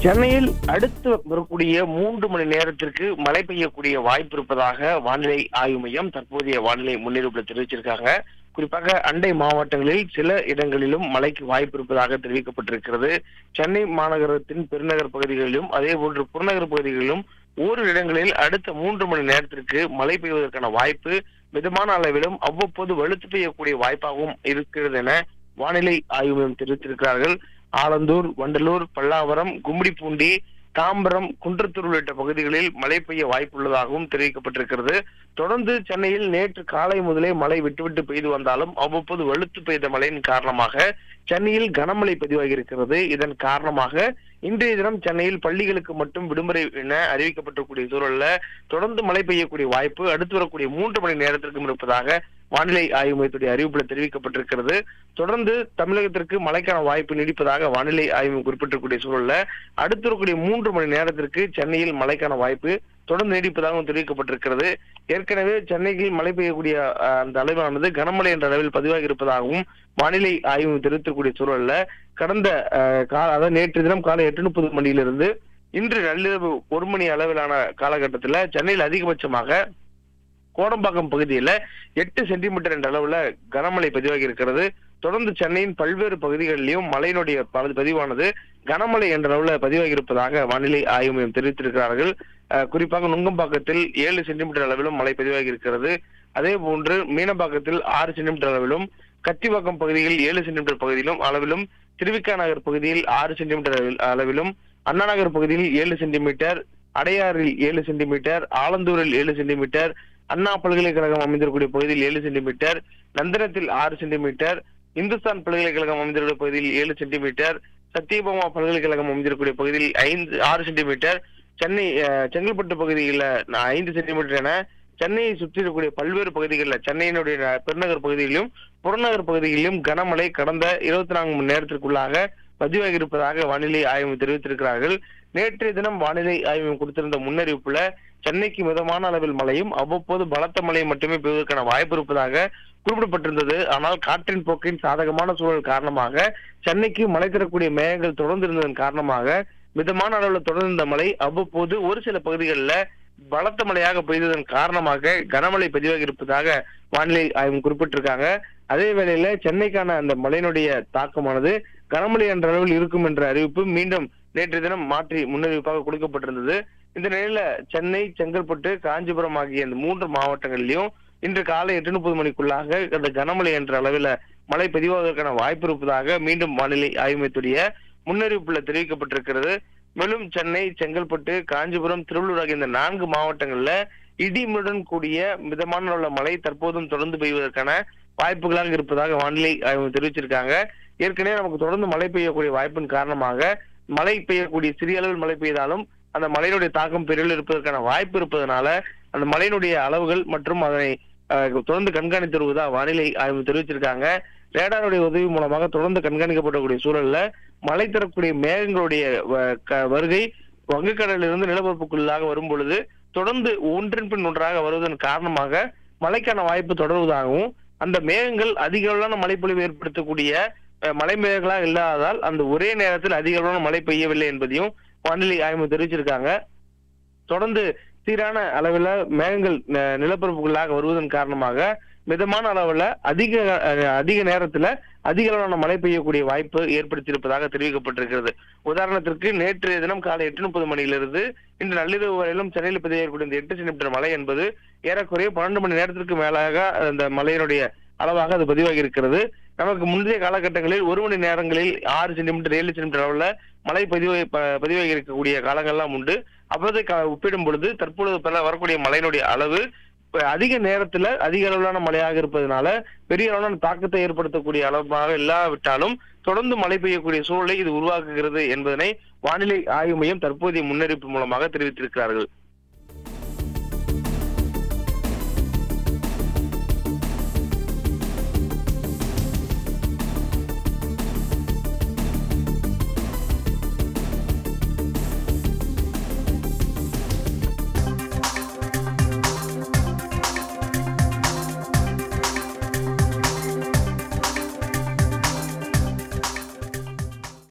சென்னையில் அடுத்து வரக்கூடிய மூன்று மணி நேரத்திற்கு மழை பெய்யக்கூடிய வாய்ப்பு இருப்பதாக வானிலை ஆய்வு மையம் தற்போதைய வானிலை முன்னறிவிப்புல தெரிவிச்சிருக்காங்க குறிப்பாக அண்டை மாவட்டங்களில் சில இடங்களிலும் மழைக்கு வாய்ப்பு இருப்பதாக தெரிவிக்கப்பட்டிருக்கிறது சென்னை மாநகரத்தின் பெருநகர் பகுதிகளிலும் அதே போன்று புறநகர் பகுதிகளிலும் ஓரிரு இடங்களில் அடுத்த மூன்று மணி நேரத்திற்கு மழை பெய்வதற்கான வாய்ப்பு மிதமான அளவிலும் அவ்வப்போது வலுத்து பெய்யக்கூடிய வாய்ப்பாகவும் இருக்கிறது என வானிலை ஆய்வு மையம் தெரிவித்திருக்கிறார்கள் ஆலந்தூர் வண்டலூர் பல்லாவரம் கும்மிடிப்பூண்டி தாம்பரம் குன்றத்தூர் உள்ளிட்ட பகுதிகளில் மழை பெய்ய வாய்ப்புள்ளதாகவும் தெரிவிக்கப்பட்டிருக்கிறது தொடர்ந்து சென்னையில் நேற்று காலை முதலே மழை விட்டுவிட்டு பெய்து வந்தாலும் அவ்வப்போது வலுத்து பெய்த மழையின் காரணமாக சென்னையில் கனமழை பதிவாகியிருக்கிறது இதன் காரணமாக இன்றைய தினம் சென்னையில் பள்ளிகளுக்கு மட்டும் விடுமுறை என அறிவிக்கப்பட்டிருக்கூடிய சூழல்ல தொடர்ந்து மழை பெய்யக்கூடிய வாய்ப்பு அடுத்து வரக்கூடிய மூன்று மணி நேரத்திற்கும் இருப்பதாக வானிலை ஆய்வு மையத்துடைய அறிவிப்புல தெரிவிக்கப்பட்டிருக்கிறது தொடர்ந்து தமிழகத்திற்கு மழைக்கான வாய்ப்பு நீடிப்பதாக வானிலை ஆய்வு குறிப்பிட்டிருக்கூடிய சூழல்ல அடுத்து வரக்கூடிய மூன்று மணி நேரத்திற்கு சென்னையில் மழைக்கான வாய்ப்பு தொடர்ந்து நீடிப்பதாகவும் தெரிவிக்கப்பட்டிருக்கிறது ஏற்கனவே சென்னையில் மழை பெய்யக்கூடிய அஹ், அந்த அளவானது கனமழை என்ற அளவில் பதிவாகி இருப்பதாகவும் வானிலை ஆய்வு தெரிவித்திருக்கக்கூடிய சூழல்ல கடந்த அஹ், கால அதாவது நேற்று தினம் காலை எட்டு முப்பது மணியிலிருந்து இன்று நள்ளிரவு ஒரு மணி அளவிலான காலகட்டத்தில் சென்னையில் அதிகபட்சமாக கோடம்பாக்கம் பகுதியில எட்டு சென்டிமீட்டர் என்ற அளவுல கனமழை பதிவாகி இருக்கிறது தொடர்ந்து சென்னையின் பல்வேறு பகுதிகளிலும் மழையினுடைய பல- பதிவானது கனமழை என்ற அளவுல பதிவாகி இருப்பதாக வானிலை ஆய்வு மையம் தெரிவித்திருக்கிறார்கள் அஹ், குறிப்பாக நுங்கம்பாக்கத்தில் ஏழு சென்டிமீட்டர் அளவிலும் மழை பதிவாகி இருக்கிறது அதே போன்று மீனம்பாக்கத்தில் ஆறு சென்டிமீட்டர் அளவிலும் கத்திவாக்கம் பகுதியில் ஏழு சென்டிமீட்டர் பகுதியிலும் அளவிலும் திருவிக்கா நகர் பகுதியில் ஆறு சென்டிமீட்டர் அளவில்- அளவிலும் அண்ணா நகர் பகுதியில் ஏழு சென்டிமீட்டர் அடையாறில் ஏழு சென்டிமீட்டர் ஆலந்தூரில் ஏழு சென்டிமீட்டர் அண்ணா பல்கலைக்கழகம் அமைந்திருக்கக்கூடிய பகுதியில் ஏழு சென்டிமீட்டர் நந்தனத்தில் ஆறு சென்டிமீட்டர் இந்துஸ்தான் பல்கலைக்கழகம் அமைந்திருக்கூடிய பகுதியில் ஏழு சென்டிமீட்டர் சத்தியபாமா பல்கலைக்கழகம் அமைந்திருக்கக்கூடிய பகுதியில் ஐந்து ஆறு சென்டிமீட்டர் சென்னை அஹ், செங்கல்பட்டு பகுதியில் ஐந்து சென்டிமீட்டர் என சென்னையை சுற்றி இருக்கக்கூடிய பல்வேறு பகுதிகளில் சென்னையினுடைய ந- பெருநகர் பகுதிகளிலும் புறநகர் பகுதிகளிலும் கனமழை கடந்த இருபத்தி நான்கு மணி நேரத்திற்குள்ளாக பதிவாகி இருப்பதாக வானிலை ஆய்வு தெரிவித்திருக்கிறார்கள் நேற்றைய தினம் வானிலை ஆய்வு கொடுத்திருந்த முன்னறிவிப்புல சென்னைக்கு மிதமான அளவில் மழையும் அவ்வப்போது பலத்த மழை மட்டுமே பெய்வதற்கான வாய்ப்பு இருப்பதாக குறிப்பிடப்பட்டிருந்தது ஆனால் காற்றின் போக்கின் சாதகமான சூழல் காரணமாக சென்னைக்கு மழை தரக்கூடிய மேகங்கள் தொடர்ந்து இருந்ததன் காரணமாக மிதமான அளவில் தொடர்ந்த மழை அவ்வப்போது ஒரு சில பகுதிகளில் பலத்த மழையாக பெய்ததன் காரணமாக கனமழை பதிவாகி இருப்பதாக வானிலை ஆய்வு குறிப்பிட்டிருக்காங்க அதே வேளையில சென்னைக்கான அந்த மழையினுடைய தாக்கமானது கனமழை என்ற அளவில் இருக்கும் என்ற அறிவிப்பு மீண்டும் நேற்று தினம் மாற்றி முன்னறிவிப்பாக கொடுக்கப்பட்டிருந்தது இந்த நிலையில சென்னை செங்கல்பட்டு காஞ்சிபுரம் ஆகிய இந்த மூன்று மாவட்டங்களிலும் இன்று காலை எட்டு முப்பது மணிக்குள்ளாக அந்த கனமழை என்ற அளவில் மழை பதிவாவதற்கான வாய்ப்பு இருப்பதாக மீண்டும் வானிலை ஆய்வு மையத்துடைய முன்னறிவிப்புல தெரிவிக்கப்பட்டிருக்கிறது மேலும் சென்னை செங்கல்பட்டு காஞ்சிபுரம் திருவள்ளூர் ஆகிய இந்த நான்கு மாவட்டங்கள்ல இடிமுடன் கூடிய மிதமான உள்ள மழை தற்போதும் தொடர்ந்து பெய்வதற்கான வாய்ப்புகளாக இருப்பதாக வானிலை ஆய்வு தெரிவிச்சிருக்காங்க ஏற்கனவே நமக்கு தொடர்ந்து மழை பெய்யக்கூடிய வாய்ப்பின் காரணமாக மழை பெய்யக்கூடிய சிறிய அளவில் மழை பெய்தாலும் அந்த மழையினுடைய தாக்கம் பெரியில் இருப்பதற்கான வாய்ப்பு இருப்பதனால அந்த மழையினுடைய அளவுகள் மற்றும் அதனை அஹ், தொடர்ந்து கண்காணித்து வருவதா வானிலை ஆய்வு தெரிவிச்சிருக்காங்க ரேடாருடைய உதவி மூலமாக தொடர்ந்து கண்காணிக்கப்படக்கூடிய சூழல்ல மழை தரக்கூடிய மேகங்களுடைய வ- க- வருகை வங்கக்கடலிலிருந்து நிலப்பரப்புக்குள்ளாக வரும் பொழுது தொடர்ந்து ஒன்றின் பின் ஒன்றாக வருவதன் காரணமாக மழைக்கான வாய்ப்பு தொடர்வதாகவும் அந்த மேகங்கள் அதிக அளவிலான மழைப்பொழிவு ஏற்படுத்தக்கூடிய அஹ், மழை மேகங்களாக இல்லாததால் அந்த ஒரே நேரத்தில் அதிக அளவிலான மழை பெய்யவில்லை என்பதையும் வானிலை ஆய்வு தெரிவிச்சிருக்காங்க தொடர்ந்து சீரான அளவில் மேகங்கள் ந- நிலப்பரப்புக்குள்ளாக வருவதன் காரணமாக மிதமான அளவுல அதிக அஹ், அதிக நேரத்துல அதிக அளவிலான மழை பெய்யக்கூடிய வாய்ப்பு ஏற்படுத்தியிருப்பதாக தெரிவிக்கப்பட்டிருக்கிறது உதாரணத்திற்கு நேற்றைய தினம் காலை எட்டு முப்பது மணியிலிருந்து இன்று நள்ளிரவு வரையிலும் சென்னையில் பதிவாகக்கூடிய இந்த எட்டு சென்டிமீட்டர் மழை என்பது ஏறக்குறைய பன்னெண்டு மணி நேரத்திற்கு மேலாக அந்த மழையினுடைய அளவாக அது பதிவாகி இருக்கிறது நமக்கு முந்தைய காலகட்டங்களில் ஒரு மணி நேரங்களில் ஆறு சென்டிமீட்டர் ஏழு சென்டிமீட்டர் அளவுல மழை பதிவு ப- பதிவாகி இருக்கக்கூடிய காலங்கள்லாம் உண்டு அப்போதை க- ஒப்பிடும் பொழுது தற்பொழுது பெற வரக்கூடிய மழையினுடைய அளவு இப்ப அதிக நேரத்துல அதிக அளவிலான மழையாக இருப்பதனால பெரிய அளவிலான தாக்கத்தை ஏற்படுத்தக்கூடிய அளவாக இல்லாவிட்டாலும் தொடர்ந்து மழை பெய்யக்கூடிய சூழலை இது உருவாக்குகிறது என்பதனை வானிலை ஆய்வு மையம் தற்போதைய முன்னறிவிப்பு மூலமாக தெரிவித்திருக்கிறார்கள்